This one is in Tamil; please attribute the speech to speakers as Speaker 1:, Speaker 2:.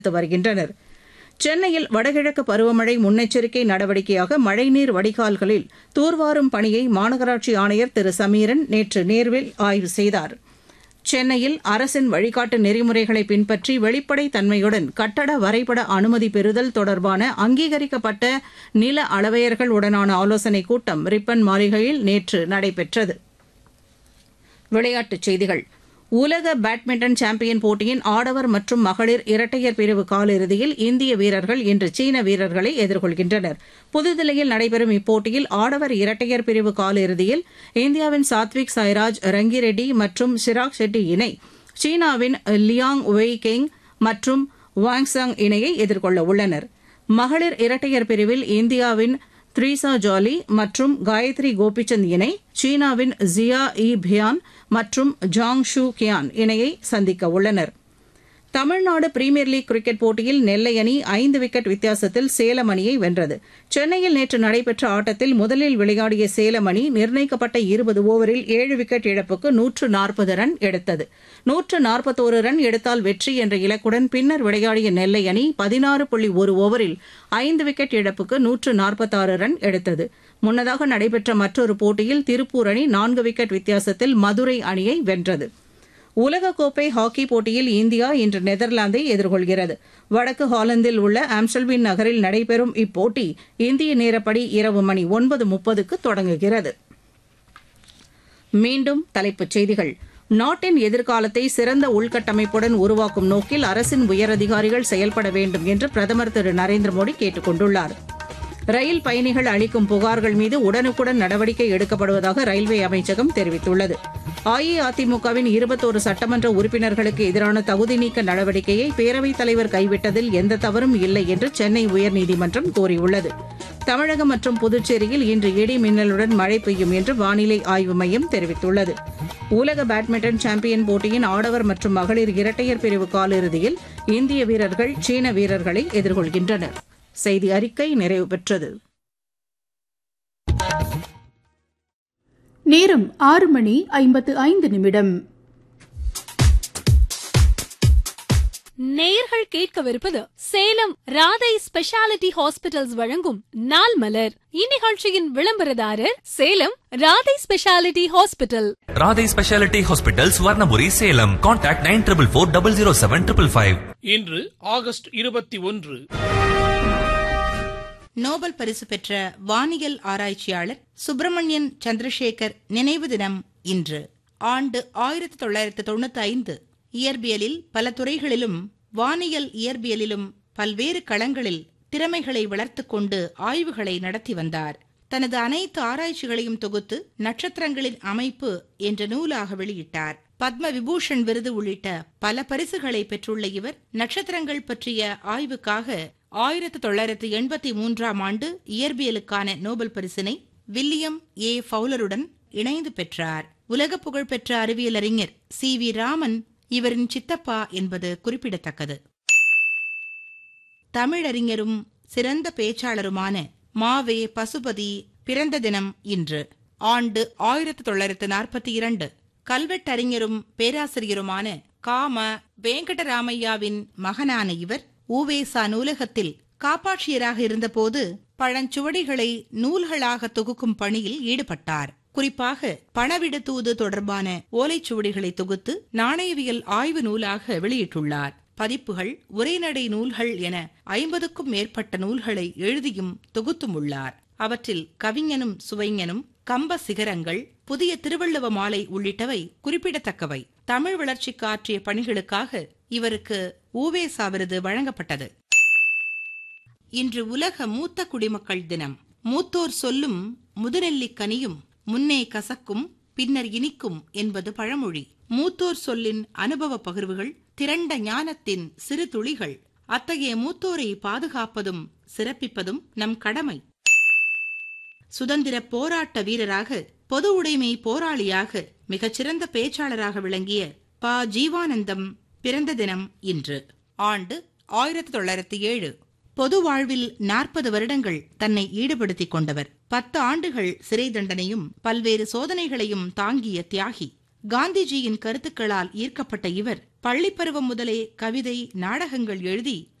Speaker 1: எடுத்து வருகின்றனர் சென்னையில் வடகிழக்கு பருவமழை முன்னெச்சரிக்கை நடவடிக்கையாக மழைநீர் வடிகால்களில் தூர்வாரும் பணியை மாநகராட்சி ஆணையர் திரு சமீரன் நேற்று நேர்வில் ஆய்வு செய்தார் சென்னையில் அரசின் வழிகாட்டு நெறிமுறைகளை பின்பற்றி வெளிப்படைத் தன்மையுடன் கட்டட வரைபட அனுமதி பெறுதல் தொடர்பான அங்கீகரிக்கப்பட்ட நில அளவையர்கள் உடனான ஆலோசனைக் கூட்டம் ரிப்பன் மாளிகையில் நேற்று நடைபெற்றது விளையாட்டுச் செய்திகள் உலக பேட்மிண்டன் சாம்பியன் போட்டியின் ஆடவர் மற்றும் மகளிர் இரட்டையர் பிரிவு காலிறுதியில் இந்திய வீரர்கள் இன்று சீன வீரர்களை எதிர்கொள்கின்றனர் புதுதில்லியில் நடைபெறும் இப்போட்டியில் ஆடவர் இரட்டையர் பிரிவு காலிறுதியில் இந்தியாவின் சாத்விக் சாய்ராஜ் ரங்கிரெட்டி மற்றும் சிராக் ஷெட்டி இணை சீனாவின் லியாங் வெய் கெங் மற்றும் வாங்சாங் இணையை எதிர்கொள்ள உள்ளனர் மகளிர் இரட்டையர் பிரிவில் இந்தியாவின் த்ரீசா ஜாலி மற்றும் காயத்ரி கோபிச்சந்த் இணை சீனாவின் ஜியா இ பியான் மற்றும் ஜாங் ஷூ கியான் இணையை சந்திக்க உள்ளனர் தமிழ்நாடு பிரீமியர் லீக் கிரிக்கெட் போட்டியில் நெல்லை அணி ஐந்து விக்கெட் வித்தியாசத்தில் சேலம் அணியை வென்றது சென்னையில் நேற்று நடைபெற்ற ஆட்டத்தில் முதலில் விளையாடிய சேலம் அணி நிர்ணயிக்கப்பட்ட இருபது ஓவரில் ஏழு விக்கெட் இழப்புக்கு நூற்று நாற்பது ரன் எடுத்தது நூற்று நாற்பத்தோரு ரன் எடுத்தால் வெற்றி என்ற இலக்குடன் பின்னர் விளையாடிய நெல்லை அணி பதினாறு புள்ளி ஒரு ஓவரில் ஐந்து விக்கெட் இழப்புக்கு நூற்று நாற்பத்தாறு ரன் எடுத்தது முன்னதாக நடைபெற்ற மற்றொரு போட்டியில் திருப்பூர் அணி நான்கு விக்கெட் வித்தியாசத்தில் மதுரை அணியை வென்றது உலகக்கோப்பை ஹாக்கி போட்டியில் இந்தியா இன்று நெதர்லாந்தை எதிர்கொள்கிறது வடக்கு ஹாலந்தில் உள்ள ஆம்ஸ்டல்வின் நகரில் நடைபெறும் இப்போட்டி இந்திய நேரப்படி இரவு மணி ஒன்பது முப்பதுக்கு தொடங்குகிறது மீண்டும் தலைப்புச் செய்திகள் நாட்டின் எதிர்காலத்தை சிறந்த உள்கட்டமைப்புடன் உருவாக்கும் நோக்கில் அரசின் உயரதிகாரிகள் செயல்பட வேண்டும் என்று பிரதமர் திரு நரேந்திர மோடி கேட்டுக் கொண்டுள்ளார் ரயில் பயணிகள் அளிக்கும் புகார்கள் மீது உடனுக்குடன் நடவடிக்கை எடுக்கப்படுவதாக ரயில்வே அமைச்சகம் தெரிவித்துள்ளது அஇஅதிமுகவின் இருபத்தோரு சட்டமன்ற உறுப்பினர்களுக்கு எதிரான தகுதி நீக்க நடவடிக்கையை பேரவைத் தலைவர் கைவிட்டதில் எந்த தவறும் இல்லை என்று சென்னை உயர்நீதிமன்றம் கூறியுள்ளது தமிழகம் மற்றும் புதுச்சேரியில் இன்று இடி மின்னலுடன் மழை பெய்யும் என்று வானிலை ஆய்வு மையம் தெரிவித்துள்ளது உலக பேட்மிண்டன் சாம்பியன் போட்டியின் ஆடவர் மற்றும் மகளிர் இரட்டையர் பிரிவு காலிறுதியில் இந்திய வீரர்கள் சீன வீரர்களை எதிர்கொள்கின்றனர் செய்தி அறிக்கை நிறைவு பெற்றது
Speaker 2: நேரம் ஆறு மணி ஐம்பத்து ஐந்து நிமிடம்
Speaker 3: நேயர்கள் கேட்கவிருப்பது சேலம் ராதை ஸ்பெஷாலிட்டி ஹாஸ்பிட்டல்ஸ் வழங்கும் நாள் மலர் இந்நிகழ்ச்சியின் விளம்பரதாரர் Salem Radhai speciality hospital
Speaker 4: Radhai speciality hospital Swarnapuri Salem contact nine triple four double zero seven triple five
Speaker 5: இன்று ஆகஸ்ட் இருபத்தி ஒன்று
Speaker 6: நோபல் பரிசு பெற்ற வானியல் ஆராய்ச்சியாளர் சுப்பிரமணியன் சந்திரசேகர் நினைவு தினம் இன்று ஆண்டு ஆயிரத்தி தொள்ளாயிரத்து தொண்ணூத்தி ஐந்து இயற்பியலில் பல துறைகளிலும் வானியல் இயற்பியலிலும் பல்வேறு களங்களில் திறமைகளை வளர்த்துக் கொண்டு ஆய்வுகளை நடத்தி வந்தார் தனது அனைத்து ஆராய்ச்சிகளையும் தொகுத்து நட்சத்திரங்களின் அமைப்பு என்ற நூலாக வெளியிட்டார் பத்ம விபூஷன் விருது உள்ளிட்ட பல பரிசுகளை பெற்றுள்ள இவர் நட்சத்திரங்கள் பற்றிய ஆய்வுக்காக ஆயிரத்து தொள்ளாயிரத்து எண்பத்தி மூன்றாம் ஆண்டு இயற்பியலுக்கான நோபல் பரிசினை வில்லியம் ஏ ஃபவுலருடன் இணைந்து பெற்றார் உலக புகழ்பெற்ற அறிவியலறிஞர் சி வி ராமன் இவரின் சித்தப்பா என்பது குறிப்பிடத்தக்கது தமிழறிஞரும் சிறந்த பேச்சாளருமான மாவே பசுபதி பிறந்த தினம் இன்று ஆண்டு ஆயிரத்து தொள்ளாயிரத்து நாற்பத்தி இரண்டு கல்வெட்டறிஞரும் பேராசிரியருமான காம வெங்கடராமையாவின் மகனான இவர் ஊவேசா நூலகத்தில் காப்பாட்சியராக இருந்தபோது பழஞ்சுவடிகளை நூல்களாக தொகுக்கும் பணியில் ஈடுபட்டார் குறிப்பாக பணவிட தூது தொடர்பான ஓலைச்சுவடிகளை தொகுத்து நாணயவியல் ஆய்வு நூலாக வெளியிட்டுள்ளார் பதிப்புகள் உரைநடை நூல்கள் என ஐம்பதுக்கும் மேற்பட்ட நூல்களை எழுதியும் தொகுத்தும் உள்ளார் அவற்றில் கவிஞனும் சுவைஞனும் கம்ப சிகரங்கள் புதிய திருவள்ளுவ மாலை உள்ளிட்டவை குறிப்பிடத்தக்கவை தமிழ் வளர்ச்சிக்கு ஆற்றிய பணிகளுக்காக இவருக்கு ஊவேசா விருது வழங்கப்பட்டது இன்று உலக மூத்த குடிமக்கள் தினம் மூத்தோர் சொல்லும் முதுநெல்லிக் கனியும் முன்னே கசக்கும் பின்னர் இனிக்கும் என்பது பழமொழி மூத்தோர் சொல்லின் அனுபவ பகிர்வுகள் திரண்ட ஞானத்தின் சிறு துளிகள் அத்தகைய மூத்தோரை பாதுகாப்பதும் சிறப்பிப்பதும் நம் கடமை சுதந்திர போராட்ட வீரராக பொது உடைமை போராளியாக மிகச்சிறந்த பேச்சாளராக விளங்கிய ப ஜீவானந்தம் பிறந்த தினம் இன்று ஆண்டு ஆயிரத்தி தொள்ளாயிரத்தி ஏழு பொது வாழ்வில் நாற்பது வருடங்கள் தன்னை ஈடுபடுத்திக் கொண்டவர் பத்து ஆண்டுகள் சிறை தண்டனையும் பல்வேறு சோதனைகளையும் தாங்கிய தியாகி காந்திஜியின் கருத்துக்களால் ஈர்க்கப்பட்ட இவர் பள்ளிப்பருவம் முதலே கவிதை நாடகங்கள் எழுதி